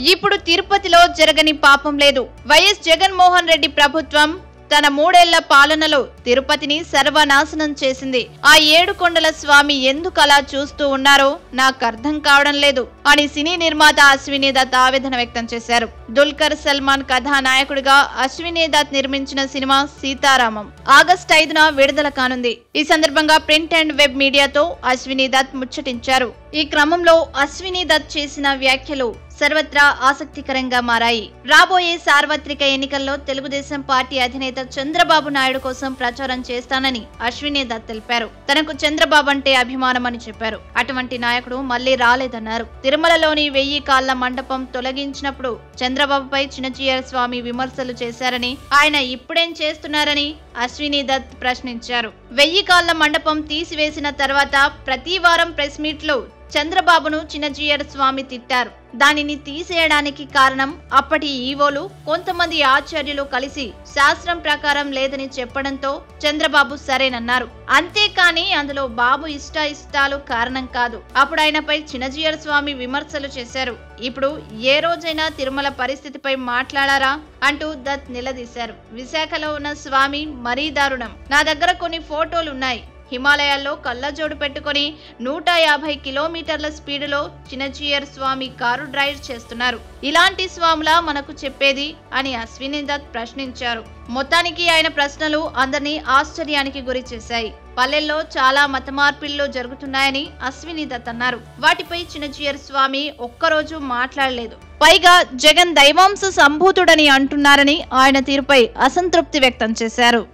ఇప్పుడు తిరుపతిలో జరగని పాపం లేదు వైఎస్ జగన్మోహన్ రెడ్డి ప్రభుత్వం తన మూడేళ్ల పాలనలో తిరుపతిని సర్వనాశనం చేసింది ఆ ఏడు కొండల స్వామి ఎందుకు అలా చూస్తూ ఉన్నారో నాకు అర్థం కావడం లేదు అని సినీ నిర్మాత అశ్విని దత్ ఆవేదన వ్యక్తం చేశారు దుల్కర్ సల్మాన్ కథానాయకుడిగా అశ్విని దత్ నిర్మించిన సినిమా సీతారామం ఆగస్టు ఐదున విడుదల కానుంది ఈ సందర్భంగా ప్రింట్ అండ్ వెబ్ మీడియాతో అశ్విని దత్ ముచ్చటించారు ఈ క్రమంలో అశ్విని దత్ చేసిన వ్యాఖ్యలు సర్వత్రా ఆసక్తికరంగా మారాయి రాబోయే సార్వత్రిక ఎన్నికల్లో తెలుగుదేశం పార్టీ అధినేత చంద్రబాబు నాయుడు కోసం ప్రచారం చేస్తానని అశ్విని దత్ తెలిపారు తనకు చంద్రబాబు అంటే అభిమానమని చెప్పారు అటువంటి నాయకుడు మళ్లీ రాలేదన్నారు తిరుమలలోని వెయ్యి కాళ్ల మండపం తొలగించినప్పుడు చంద్రబాబుపై చిన్నచీయర్ స్వామి విమర్శలు చేశారని ఆయన ఇప్పుడేం చేస్తున్నారని అశ్విని దత్ ప్రశ్నించారు వెయ్యి కాళ్ల మండపం తీసివేసిన తర్వాత ప్రతి వారం ప్రెస్ మీట్ లో చంద్రబాబును చిన్నజీయర్ స్వామి తిట్టారు దానిని తీసేయడానికి కారణం అప్పటి ఈవోలు కొంతమంది ఆచార్యులు కలిసి శాస్త్రం ప్రకారం లేదని చెప్పడంతో చంద్రబాబు సరేనన్నారు అంతేకాని అందులో బాబు ఇష్ట ఇష్టాలు కారణం కాదు అప్పుడు ఆయనపై చిన్నజీయర్ స్వామి విమర్శలు చేశారు ఇప్పుడు ఏ రోజైనా తిరుమల పరిస్థితిపై మాట్లాడారా అంటూ దత్ నిలదీశారు విశాఖలో ఉన్న స్వామి మరీ దారుణం నా దగ్గర కొన్ని ఫోటోలున్నాయి హిమాలయాల్లో కళ్ళజోడు పెట్టుకొని నూట యాభై కిలోమీటర్ల స్పీడులో చిన్నచీయర్ స్వామి కారు డ్రైవ్ చేస్తున్నారు ఇలాంటి స్వాములా మనకు చెప్పేది అని అశ్విని దత్ ప్రశ్నించారు మొత్తానికి ఆయన ప్రశ్నలు అందరినీ ఆశ్చర్యానికి గురి చేశాయి పల్లెల్లో చాలా మత మార్పిళ్లు జరుగుతున్నాయని అశ్విని దత్ అన్నారు వాటిపై చిన్నచీయర్ స్వామి ఒక్కరోజు మాట్లాడలేదు పైగా జగన్ దైవాంశ సంభూతుడని అంటున్నారని ఆయన తీరుపై అసంతృప్తి వ్యక్తం చేశారు